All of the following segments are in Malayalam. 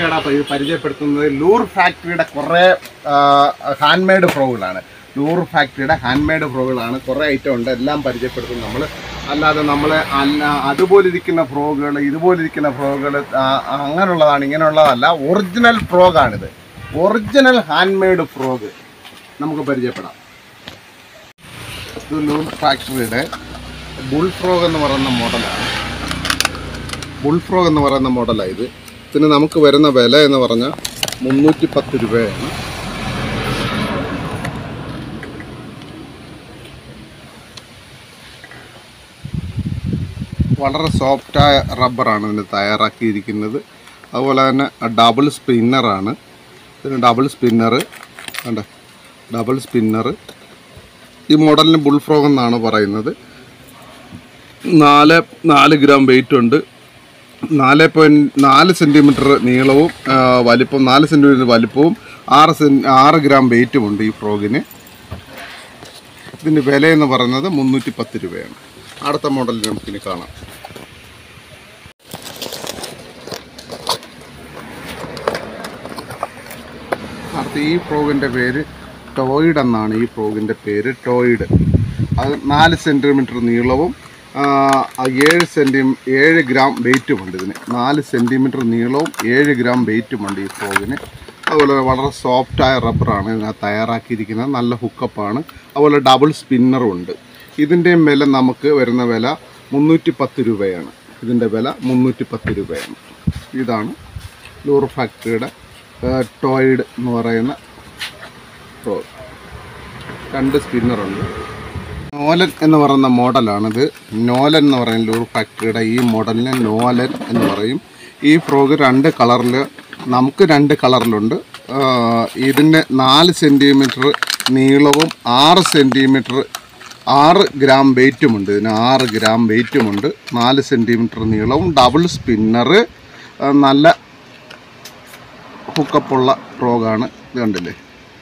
ഫാക്ടറിയുടെ പരി- പരിചയപ്പെടുത്തുന്നത് ലൂർ ഫാക്ടറിയുടെ കുറേ ഹാൻഡ് മെയ്ഡ് ഫ്രോഗുകളാണ് ലൂർ ഫാക്ടറിയുടെ ഹാൻഡ് മെയ്ഡ് ഫ്രോഗുകളാണ് കുറേ ഐറ്റം ഉണ്ട് എല്ലാം പരിചയപ്പെടുത്തും നമ്മൾ അല്ലാതെ നമ്മൾ അല്ല അതുപോലിരിക്കുന്ന ഫ്രോഗുകൾ ഇതുപോലിരിക്കുന്ന ഫ്രോഗുകൾ അങ്ങനെയുള്ളതാണ് ഇങ്ങനെയുള്ളതല്ല ഒറിജിനൽ ഫ്രോഗാണിത് ഒറിജിനൽ ഹാൻഡ് മെയ്ഡ് ഫ്രോഗ് നമുക്ക് പരിചയപ്പെടാം ഇത് ലൂർ ഫാക്ടറിയുടെ ബുൾ ഫ്രോഗ് എന്ന് പറയുന്ന മോഡലാണ് ബുൾ ഫ്രോഗ് എന്ന് പറയുന്ന മോഡലാണ് ഇത് ഇതിന് നമുക്ക് വരുന്ന വില എന്ന് പറഞ്ഞാൽ മുന്നൂറ്റി പത്ത് രൂപയാണ് വളരെ സോഫ്റ്റായ റബ്ബറാണ് ഇതിന് തയ്യാറാക്കിയിരിക്കുന്നത് അതുപോലെ തന്നെ ഡബിൾ സ്പിന്നറാണ് ഇതിന് ഡബിൾ സ്പിന്നർ കണ്ടേ ഡബിൾ സ്പിന്നർ ഈ മോഡലിന് ബുൾ ഫ്രോഗ് എന്നാണ് പറയുന്നത് നാല് നാല് ഗ്രാം വെയിറ്റ് ഉണ്ട് നാല് പോയിൻറ്റ് നാല് സെൻറ്റിമീറ്റർ നീളവും ആ, വലിപ്പം നാല് സെൻറ്റിമീറ്റർ വലിപ്പവും ആറ് സെൻ ആറ് ഗ്രാം വെയിറ്റും ഉണ്ട് ഈ ഫ്രോഗിന് ഇതിൻ്റെ വില എന്ന് പറയുന്നത് മുന്നൂറ്റി പത്ത് രൂപയാണ് അടുത്ത മോഡലിൽ നമുക്കിനി കാണാം അടുത്ത ഈ ഫ്രോഗിൻ്റെ പേര് ടോയിഡ് എന്നാണ് ഈ ഫ്രോഗിൻ്റെ പേര് ടോയിഡ് അത് നാല് സെൻറ്റിമീറ്റർ നീളവും ആ, ആ ഏഴ് സെൻറ്റി ഏഴ് ഗ്രാം വെയിറ്റുമുണ്ട് ഇതിന് നാല് സെൻറ്റിമീറ്റർ നീളവും ഏഴ് ഗ്രാം വെയിറ്റുമുണ്ട് ഈ ഫ്രോഗിന് അതുപോലെ വളരെ സോഫ്റ്റായ റബ്ബറാണ് ഇതിനകത്ത് തയ്യാറാക്കിയിരിക്കുന്നത് നല്ല ഹുക്കപ്പാണ് അതുപോലെ ഡബിൾ സ്പിന്നറും ഉണ്ട് ഇതിൻ്റെയും വില നമുക്ക് വരുന്ന വില മുന്നൂറ്റി പത്ത് രൂപയാണ് ഇതിൻ്റെ വില മുന്നൂറ്റി പത്ത് രൂപയാണ് ഇതാണ് ലൂർ ഫാക്ടറിയുടെ ടോയിഡ് എന്ന് പറയുന്ന പ്രോ രണ്ട് സ്പിന്നറുണ്ട് നോലൻ എന്ന് പറയുന്ന മോഡലാണിത് നോലൻ എന്ന് പറയുന്ന ലൂർ ഫാക്ടറിയുടെ ഈ മോഡലിന് നോലൻ എന്ന് പറയും ഈ ഫ്രോഗ് രണ്ട് കളറിൽ നമുക്ക് രണ്ട് കളറിലുണ്ട് ഇതിൻ്റെ നാല് സെൻറ്റിമീറ്റർ നീളവും ആറ് സെൻറ്റിമീറ്റർ ആറ് ഗ്രാം വെയിറ്റുമുണ്ട് ഇതിന് ആറ് ഗ്രാം വെയിറ്റുമുണ്ട് നാല് സെൻറ്റിമീറ്റർ നീളവും ഡബിൾ സ്പിന്നർ നല്ല ഹുക്കപ്പുള്ള ഫ്രോഗാണ് ഇത് കണ്ടില്ലേ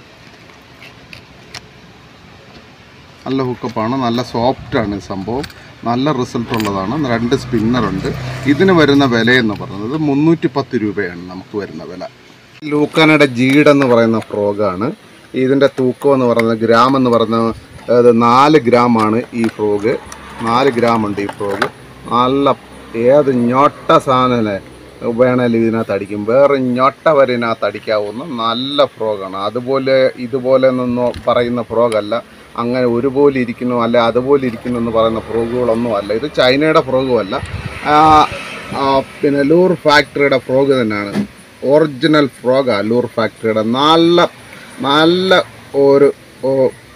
നല്ല ഹുക്കപ്പാണ് നല്ല സോഫ്റ്റാണ് ഈ സംഭവം നല്ല റിസൾട്ട് ഉള്ളതാണ് രണ്ട് സ്പിന്നറുണ്ട് ഇതിന് വരുന്ന വിലയെന്ന് പറയുന്നത് മുന്നൂറ്റി പത്ത് രൂപയാണ് നമുക്ക് വരുന്ന വില ലൂക്കാനയുടെ ജീഡ് എന്ന് പറയുന്ന ഫ്രോഗാണ് ഇതിൻ്റെ തൂക്കം എന്ന് പറയുന്നത് ഗ്രാം എന്ന് പറയുന്നത് അത് നാല് ഗ്രാമാണ് ഈ ഫ്രോഗ് നാല് ഗ്രാം ഉണ്ട് ഈ ഫ്രോഗ് നല്ല ഏത് ഞൊട്ട സാധനം വേണേലും ഇതിനകത്ത് അടിക്കും വേറെ ഞൊട്ട വരെ ഇതിനകത്ത് അടിക്കാവുന്ന നല്ല ഫ്രോഗാണ് അതുപോലെ ഇതുപോലെ എന്നൊന്നും പറയുന്ന ഫ്രോഗല്ല അങ്ങനെ ഒരുപോലെ ഇരിക്കുന്നു അല്ലെ അതുപോലെ ഇരിക്കുന്നു എന്ന് പറയുന്ന ഫ്രോഗുകളൊന്നും അല്ല ഇത് ചൈനയുടെ ഫ്രോഗും അല്ല ആ, ആ, പിന്നെ ലൂർ ഫാക്ടറിയുടെ ഫ്രോഗ് തന്നെയാണ് ഒറിജിനൽ ഫ്രോഗാണ് ലൂർ ഫാക്ടറിയുടെ നല്ല നല്ല ഒരു ഓ,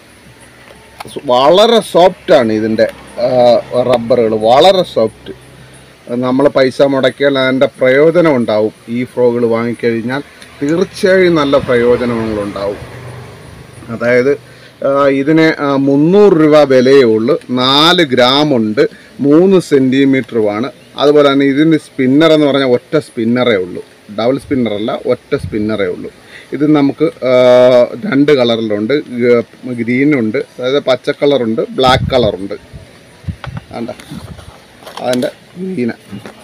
വളരെ സോഫ്റ്റാണ് ഇതിൻ്റെ റബ്ബറുകൾ വളരെ സോഫ്റ്റ് നമ്മൾ പൈസ മുടക്കിയാൽ അതിൻ്റെ പ്രയോജനം ഉണ്ടാവും ഈ ഫ്രോഗുകൾ വാങ്ങിക്കഴിഞ്ഞാൽ തീർച്ചയായും നല്ല പ്രയോജനങ്ങളുണ്ടാവും അതായത് ആ, ഇതിന് ആ, മുന്നൂറ് രൂപ വിലയേ ഉള്ളൂ നാല് ഗ്രാം ഉണ്ട് മൂന്ന് സെൻറ്റിമീറ്ററുമാണ് അതുപോലെ തന്നെ ഇതിന് സ്പിന്നർ എന്ന് പറഞ്ഞാൽ ഒറ്റ സ്പിന്നറേ ഉള്ളൂ ഡബിൾ സ്പിന്നറല്ല ഒറ്റ സ്പിന്നറേ ഉള്ളൂ ഇത് നമുക്ക് ആ, രണ്ട് കളറിലുണ്ട് ഗ്രീനുണ്ട് അതായത് പച്ച കളറുണ്ട് ബ്ലാക്ക് കളറുണ്ട് വേണ്ട അതിൻ്റെ ഗ്രീന്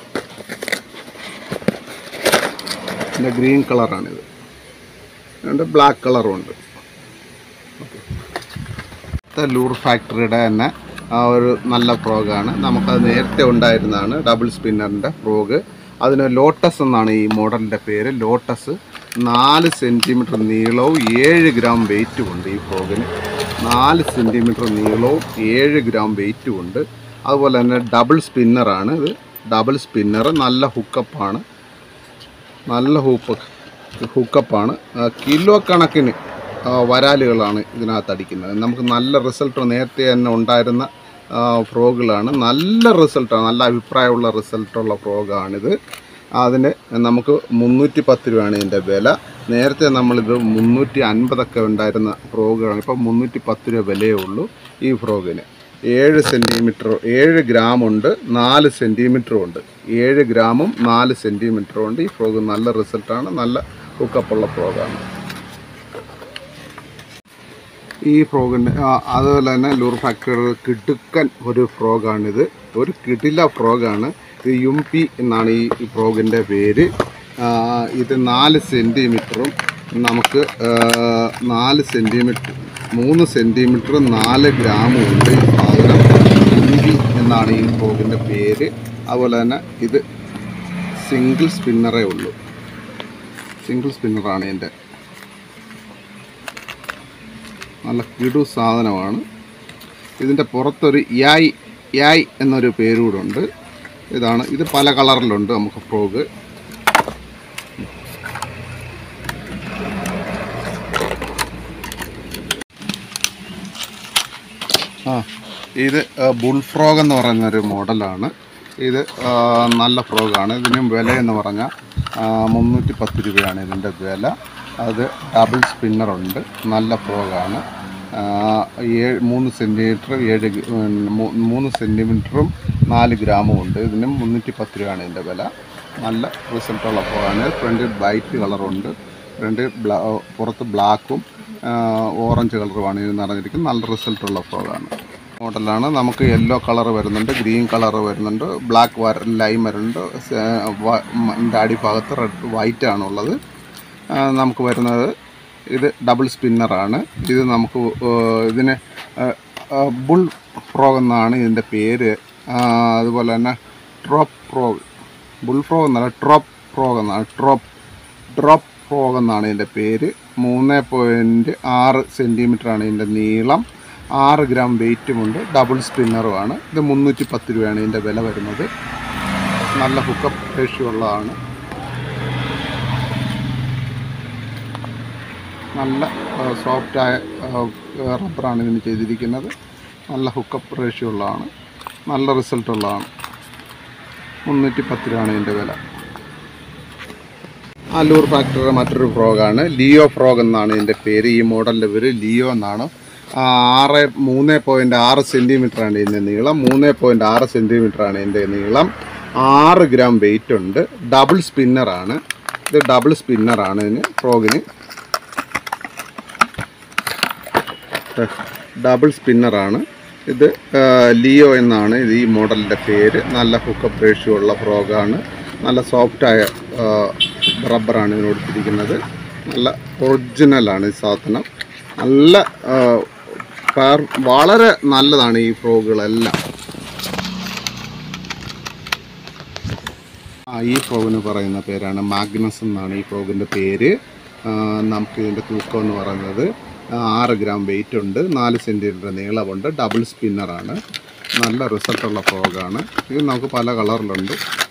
ഇതിൻ്റെ ഗ്രീൻ കളറാണിത് അതുകൊണ്ട് ബ്ലാക്ക് കളറും ഉണ്ട് ഇത് ലൂർ ഫാക്ടറിയുടെ തന്നെ ആ ഒരു നല്ല ഫ്രോഗാണ് നമുക്കത് നേരത്തെ ഉണ്ടായിരുന്നതാണ് ഡബിൾ സ്പിന്നറിൻ്റെ ഫ്രോഗ് അതിന് ലോട്ടസ് എന്നാണ് ഈ മോഡലിൻ്റെ പേര് ലോട്ടസ് നാല് സെൻറ്റിമീറ്റർ നീളവും ഏഴ് ഗ്രാം വെയിറ്റും ഉണ്ട് ഈ ഫ്രോഗിന് നാല് സെൻറ്റിമീറ്റർ നീളവും ഏഴ് ഗ്രാം വെയിറ്റും ഉണ്ട് അതുപോലെ തന്നെ ഡബിൾ സ്പിന്നറാണ് ഇത് ഡബിൾ സ്പിന്നർ നല്ല ഹുക്കപ്പാണ് നല്ല ഹൂപ്പ് ഹുക്കപ്പാണ് കിലോ കണക്കിന് ആ, വരാലുകളാണ് ഇതിനകത്ത് അടിക്കുന്നത് നമുക്ക് നല്ല റിസൾട്ട് നേരത്തെ തന്നെ ഉണ്ടായിരുന്ന ആ, ഫ്രോഗുകളാണ് നല്ല റിസൾട്ടാണ് നല്ല അഭിപ്രായമുള്ള റിസൾട്ടുള്ള ഫ്രോഗാണിത് അതിന് നമുക്ക് മുന്നൂറ്റി പത്ത് രൂപയാണ് ഇതിൻ്റെ വില നേരത്തെ നമ്മളിത് മുന്നൂറ്റി അൻപതൊക്കെ ഉണ്ടായിരുന്ന ഫ്രോഗുകളാണ് ഇപ്പം മുന്നൂറ്റി പത്ത് രൂപ വിലയേ ഉള്ളൂ ഈ ഫ്രോഗിന് ഏഴ് സെൻറ്റിമീറ്റർ ഏഴ് ഗ്രാം ഉണ്ട് നാല് സെൻറ്റിമീറ്ററും ഉണ്ട് ഏഴ് ഗ്രാമും നാല് സെൻറ്റിമീറ്ററും ഉണ്ട് ഈ ഫ്രോഗ് നല്ല റിസൾട്ടാണ് നല്ല ഹുക്കപ്പുള്ള ഫ്രോഗാണ് ഈ ഫ്രോഗിൻ്റെ അതുപോലെ തന്നെ ലൂർ ഫാക്ടറിയുടെ കിടുക്കൻ ഒരു ഫ്രോഗാണിത് ഒരു കിടില ഫ്രോഗാണ് ഇത് യുംപി എന്നാണ് ഈ ഫ്രോഗിൻ്റെ പേര് ആ, ഇത് നാല് സെൻറ്റിമീറ്ററും നമുക്ക് ആ, നാല് സെൻറ്റിമീറ്റർ മൂന്ന് സെൻറ്റിമീറ്ററും നാല് ഗ്രാമും ഉണ്ട് ഈ സാധനം ഇങ്കി എന്നാണ് ഈ ഫ്രോഗിൻ്റെ പേര് അതുപോലെ തന്നെ ഇത് സിംഗിൾ സ്പിന്നറേ ഉള്ളൂ സിംഗിൾ സ്പിന്നറാണ് ഇതിൻ്റെ നല്ല കിടു സാധനമാണ് ഇതിൻ്റെ പുറത്തൊരു യായ് യായ് എന്നൊരു പേരൂടെ ഉണ്ട് ഇതാണ് ഇത് പല കളറിലുണ്ട് നമുക്ക് ഫ്രോഗ് ആ ഇത് ബുൾ ഫ്രോഗ് എന്ന് പറയുന്ന ഒരു മോഡലാണ് ഇത് ആ, നല്ല ഫ്രോഗാണ് ഇതിന് വില എന്ന് പറഞ്ഞാൽ മുന്നൂറ്റി പത്ത് രൂപയാണ് ഇതിൻ്റെ വില അത് ഡബിൾ സ്പിന്നറുണ്ട് നല്ല ഫ്രോഗാണ് ആ, ഏഴ് മൂന്ന് സെൻറ്റിമീറ്റർ ഏഴ് ഗ- ഉം, മൂ- മൂന്ന് സെൻറ്റിമീറ്ററും നാല് ഗ്രാമും ഉണ്ട് ഇതിന് മുന്നൂറ്റി പത്ത് രൂപയാണ് ഇതിൻ്റെ വില നല്ല റിസൾട്ടുള്ള ഫ്രോഗാണ് ഫ്രണ്ടിൽ വൈറ്റ് കളറുണ്ട് ഫ്രണ്ട് ബ്ലാ പുറത്ത് ബ്ലാക്കും ഓറഞ്ച് കളറുമാണ് ഇത് നിറഞ്ഞിരിക്കുന്നത് നല്ല റിസൾട്ടുള്ള ഫ്രോഗാണ് മോഡലാണ് നമുക്ക് യെല്ലോ കളർ വരുന്നുണ്ട് ഗ്രീൻ കളർ വരുന്നുണ്ട് ബ്ലാക്ക് വര ലൈം വരുന്നുണ്ട് ഇതിൻ്റെ അടിഭാഗത്ത് റെഡ് വൈറ്റ് ആണുള്ളത് ആ, നമുക്ക് വരുന്നത് ഇത് ഡബിൾ സ്പിന്നറാണ് ഇത് നമുക്ക് ആ, ഇതിന് ബുൾ ഫ്രോഗ് എന്നാണ് ഇതിൻ്റെ പേര് ആ, അതുപോലെ തന്നെ ട്രോപ്പ് ഫ്രോഗ് ബുൾ ഫ്രോഗ് എന്നല്ല ട്രോപ്പ് ഫ്രോഗ് എന്നാണ് ട്രോപ്പ് ഡ്രോപ്പ് ഫ്രോഗ് എന്നാണ് ഇതിൻ്റെ പേര് മൂന്ന് പോയിൻറ്റ് ആറ് സെൻറ്റിമീറ്ററാണ് ഇതിൻ്റെ നീളം ആറ് ഗ്രാം വെയിറ്റുമുണ്ട് ഡബിൾ സ്പിന്നറുമാണ് ഇത് മുന്നൂറ്റി പത്ത് രൂപയാണ് ഇതിൻ്റെ വില വരുന്നത് നല്ല ഹുക്കപ്പ് റേഷ്യോ ഉള്ളതാണ് നല്ല സോഫ്റ്റായ റബ്ബറാണ് ഇതിന് ചെയ്തിരിക്കുന്നത് നല്ല ഹുക്കപ്പ് റേഷ്യോ ഉള്ളതാണ് നല്ല റിസൾട്ട് ഉള്ളതാണ് മുന്നൂറ്റി പത്ത് രൂപയാണ് ഇതിൻ്റെ വില അല്ലൂർ ഫാക്ടറിയുടെ മറ്റൊരു ഫ്രോഗാണ് ലിയോ ഫ്രോഗ് എന്നാണ് ഇതിൻ്റെ പേര് ഈ മോഡലിൻ്റെ പേര് ലിയോ എന്നാണ് ആ, ആറ് മൂന്ന് പോയിൻറ്റ് ആറ് സെൻറ്റിമീറ്ററാണ് ഇതിൻ്റെ നീളം മൂന്ന് പോയിൻറ്റ് ആറ് സെൻറ്റിമീറ്ററാണ് ഇതിൻ്റെ നീളം ആറ് ഗ്രാം വെയിറ്റ് ഉണ്ട് ഡബിൾ സ്പിന്നറാണ് ഇത് ഡബിൾ സ്പിന്നറാണ് ഇതിന് ഫ്രോഗിന് ഡബിൾ സ്പിന്നറാണ് ഇത് ആ, ലിയോ എന്നാണ് ഇത് ഈ മോഡലിൻ്റെ പേര് നല്ല ഹുക്കപ്പ് റേഷ്യോ ഉള്ള ഫ്രോഗാണ് നല്ല സോഫ്റ്റായ റബ്ബറാണ് ഇതിന് കൊടുത്തിരിക്കുന്നത് നല്ല ഒറിജിനലാണ് ഈ സാധനം നല്ല ആ, പാർ- വളരെ നല്ലതാണ് ഈ ഫ്രോഗുകളെല്ലാം ആ ഈ ഫ്രോഗിന് പറയുന്ന പേരാണ് മാഗ്നസ് എന്നാണ് ഈ ഫ്രോഗിൻ്റെ പേര് ആ, നമുക്ക് ഇതിൻ്റെ തൂക്കം എന്ന് പറയുന്നത് ആറ് ഗ്രാം വെയിറ്റ് ഉണ്ട് നാല് സെൻറ്റിമീറ്റർ നീളമുണ്ട് ഡബിൾ സ്പിന്നറാണ് നല്ല റിസൾട്ടുള്ള ഫ്രോഗാണ് ഇത് നമുക്ക് പല കളറിലുണ്ട്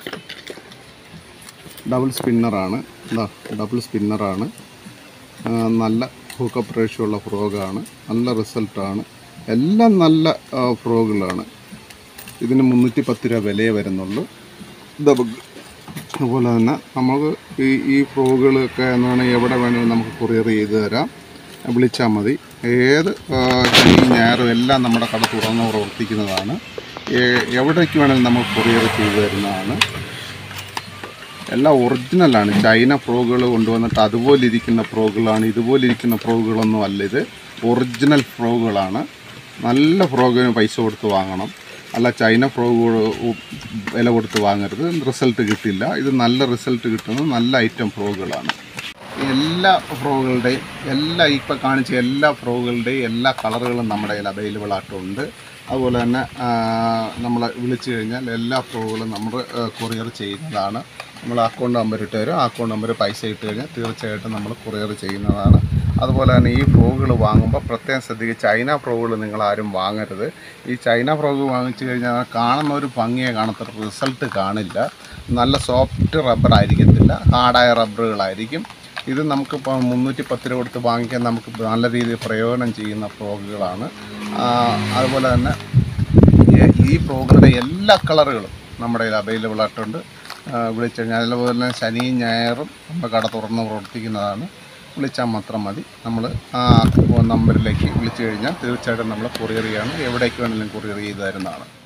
ഡബിൾ സ്പിന്നറാണ് എന്താ ഡബിൾ സ്പിന്നറാണ് ആ, നല്ല ഹൂക്കപ്പ് റേഷ്യോ ഉള്ള ഫ്രോഗാണ് നല്ല റിസൾട്ടാണ് എല്ലാം നല്ല ആ, ഫ്രോഗുകളാണ് ഇതിന് മുന്നൂറ്റി പത്ത് രൂപ വിലയേ വരുന്നുള്ളൂ ദബഗ് അതുപോലെ തന്നെ നമുക്ക് ഈ ഈ ഫ്രോഗുകളൊക്കെ എന്ന് പറഞ്ഞാൽ എവിടെ വേണമെങ്കിലും നമുക്ക് കൊറിയർ ചെയ്ത് തരാം വിളിച്ചാൽ മതി ഏത് ആ, ശനി ഞായറും എല്ലാം നമ്മുടെ കട തുറന്ന് പ്രവർത്തിക്കുന്നതാണ് ഏ- എവിടേക്ക് വേണമെങ്കിലും നമുക്ക് കൊറിയർ ചെയ്ത് തരുന്നതാണ് എല്ലാം ഒറിജിനലാണ് ചൈന ഫ്രോഗുകൾ കൊണ്ടുവന്നിട്ട് അതുപോലെ ഇരിക്കുന്ന ഫ്രോഗുകളാണ് ഇതുപോലെ ഇരിക്കുന്ന ഫ്രോഗുകളൊന്നും അല്ല ഇത് ഒറിജിനൽ ഫ്രോഗുകളാണ് നല്ല ഫ്രോഗിന് പൈസ കൊടുത്ത് വാങ്ങണം അല്ല ചൈന ഫ്രോഗ് വില കൊടുത്ത് വാങ്ങരുത് റിസൾട്ട് കിട്ടില്ല ഇത് നല്ല റിസൾട്ട് കിട്ടുന്ന നല്ല ഐറ്റം ഫ്രോഗുകളാണ് എല്ലാ ഫ്രോഗുകളുടെയും എല്ലാ ഇപ്പോൾ കാണിച്ച എല്ലാ ഫ്രോഗുകളുടെയും എല്ലാ കളറുകളും നമ്മുടെ കയ്യിൽ അവൈലബിൾ ആയിട്ടുണ്ട് അതുപോലെ തന്നെ നമ്മൾ വിളിച്ചു കഴിഞ്ഞാൽ എല്ലാ ഫ്രോഗുകളും നമ്മൾ കൊറിയർ ചെയ്യുന്നതാണ് നമ്മൾ അക്കൗണ്ട് നമ്പർ ഇട്ട് തരും ആ അക്കൗണ്ട് നമ്പർ പൈസ ഇട്ട് കഴിഞ്ഞാൽ തീർച്ചയായിട്ടും നമ്മൾ കൊറിയർ ചെയ്യുന്നതാണ് അതുപോലെ തന്നെ ഈ ഫ്രോഗുകൾ വാങ്ങുമ്പോൾ പ്രത്യേകം ശ്രദ്ധിക്കുക ചൈന ഫ്രോഗുകൾ നിങ്ങൾ ആരും വാങ്ങരുത് ഈ ചൈന ഫ്രോഗ് വാങ്ങിച്ചു കഴിഞ്ഞാൽ കാണുന്ന ഒരു ഭംഗിയെ കാണത്ത റിസൾട്ട് കാണില്ല നല്ല സോഫ്റ്റ് റബ്ബർ ആയിരിക്കത്തില്ല ഹാർഡായ റബ്ബറുകളായിരിക്കും ഇത് നമുക്കിപ്പോൾ മുന്നൂറ്റി പത്ത് രൂപ കൊടുത്ത് വാങ്ങിക്കാൻ നമുക്ക് നല്ല രീതിയിൽ പ്രയോജനം ചെയ്യുന്ന ഫ്രോഗുകളാണ് ആ, അതുപോലെ തന്നെ ഈ- ഈ ഫ്രോഗുകളുടെ എല്ലാ കളറുകളും നമ്മുടെ കയ്യിൽ അവൈലബിൾ ആയിട്ടുണ്ട് ആ, വിളിച്ചു കഴിഞ്ഞാൽ അതുപോലെ തന്നെ ശനിയും ഞായറും നമ്മുടെ കട തുറന്ന് പ്രവർത്തിക്കുന്നതാണ് വിളിച്ചാൽ മാത്രം മതി നമ്മൾ ആ നമ്പറിലേക്ക് വിളിച്ചു കഴിഞ്ഞാൽ തീർച്ചയായിട്ടും നമ്മൾ കൊറിയർ ചെയ്യാണ് എവിടേക്ക് വേണമെങ്കിലും കൊറിയർ ചെയ്ത് തരുന്നതാണ്